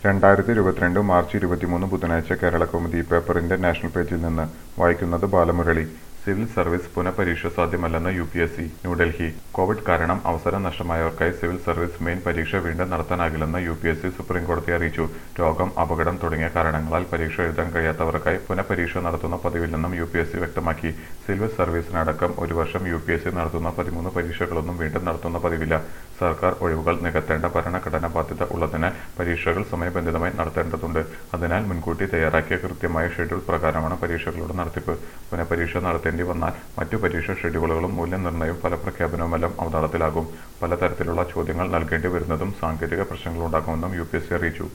രണ്ടായിരത്തി ഇരുപത്തിരണ്ട് മാർച്ച് ഇരുപത്തിമൂന്ന് ബുധനാഴ്ച കേരള കൗമുദി പേപ്പറിന്റെ നാഷണൽ പേജിൽ നിന്ന് വായിക്കുന്നത് ബാലമുരളി സിവിൽ സർവീസ് പുനഃപരീക്ഷ സാധ്യമല്ലെന്ന് U P S C New Delhi covid കാരണം അവസരം നഷ്ടമായവർക്കായി സിവിൽ സർവീസ് മെയിൻ പരീക്ഷ വീണ്ടും നടത്താനാകില്ലെന്ന് യു പി എസ് സി സുപ്രീംകോടതിയെ അറിയിച്ചു രോഗം അപകടം തുടങ്ങിയ കാരണങ്ങളാൽ പരീക്ഷ എഴുതാൻ കഴിയാത്തവർക്കായി പുനഃപരീക്ഷ നടത്തുന്ന പതിവില്ലെന്നും യു പി എസ് സി വ്യക്തമാക്കി സിവിൽ സർവീസിനടക്കം ഒരു വർഷം യു പി എസ് സി നടത്തുന്ന പതിമൂന്ന് പരീക്ഷകളൊന്നും വീണ്ടും നടത്തുന്ന പതിവില്ല സർക്കാർ ഒഴിവുകൾ നികത്തേണ്ട ഭരണഘടനാ ബാധ്യത ഉള്ളതിനാൽ പരീക്ഷകൾ സമയബന്ധിതമായി നടത്തേണ്ടതുണ്ട് അതിനാൽ മുൻകൂട്ടി തയ്യാറാക്കിയ കൃത്യമായ ഷെഡ്യൂൾ പ്രകാരമാണ് പരീക്ഷകളുടെ നടത്തിപ്പ് പുനഃപരീക്ഷ നടത്തേണ്ടി വന്നാൽ മറ്റു പരീക്ഷാ ഷെഡ്യൂളുകളും മൂല്യനിർണ്ണയവും ഫലപ്രഖ്യാപനവുമെല്ലാം അവതാളത്തിലാകും പലതരത്തിലുള്ള ചോദ്യങ്ങൾ നൽകേണ്ടി വരുന്നതും സാങ്കേതിക പ്രശ്നങ്ങളുണ്ടാക്കുമെന്നും യു പി എസ് സി അറിയിച്ചു